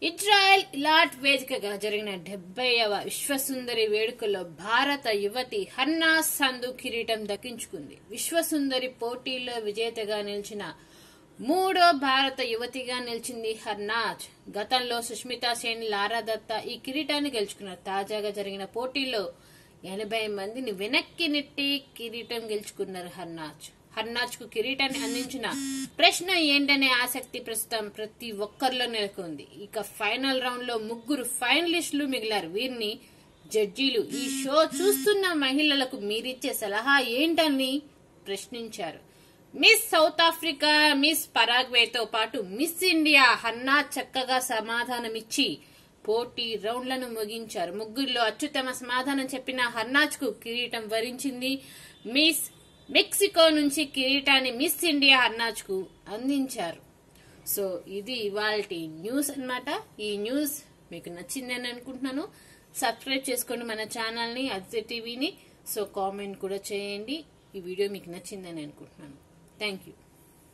Israel ఇలాట్ వేదికగా జరిగిన డెబ్బైవ విశ్వసుందరి వేడుకల్లో భారత యువతి హన్నా సంధు కిరీటం దక్కించుకుంది విశ్వసుందరి పోటీల్లో విజేతగా నిలిచిన మూడో భారత యువతిగా నిలిచింది హర్నాజ్ గతంలో సుష్మితా సేన్ లారా దత్తా ఈ కిరీటాన్ని గెలుచుకున్నారు తాజాగా జరిగిన పోటీల్లో ఎనభై మందిని వెనక్కి నెట్టి కిరీటం గెలుచుకున్నారు హర్నాజ్ హర్నాజ్ కు కిరీటాన్ని అందించిన ప్రశ్న ఏంటనే ఆసక్తి ప్రస్తుతం ప్రతి ఒక్కరిలో నెలకొంది ఇక ఫైనల్ రౌండ్ లో ముగ్గురు ఫైనలిస్టులు మిగిలారు వీరిని జడ్జీలు ఈ షో చూస్తున్న మహిళలకు మీరిచ్చే సలహా ఏంటని ప్రశ్నించారు మిస్ సౌత్ ఆఫ్రికా మిస్ పరాగ్వేతో పాటు మిస్ ఇండియా హన్నా చక్కగా సమాధానమిచ్చి పోటీ రౌండ్లను ముగించారు ముగ్గురిలో అత్యుత్తమ సమాధానం చెప్పిన హర్నాజ్ కు కిరీటం వరించింది మిస్ మెక్సికో నుంచి కిరీటాన్ని మిస్ ఇండియా హర్నాజ్ కు అందించారు సో ఇది ఇవాళ న్యూస్ అన్నమాట ఈ న్యూస్ మీకు నచ్చిందని అనుకుంటున్నాను సబ్స్క్రైబ్ చేసుకోండి మన ఛానల్ని అదితే టీవీని సో కామెంట్ కూడా చేయండి ఈ వీడియో మీకు నచ్చిందని అనుకుంటున్నాను థ్యాంక్ యూ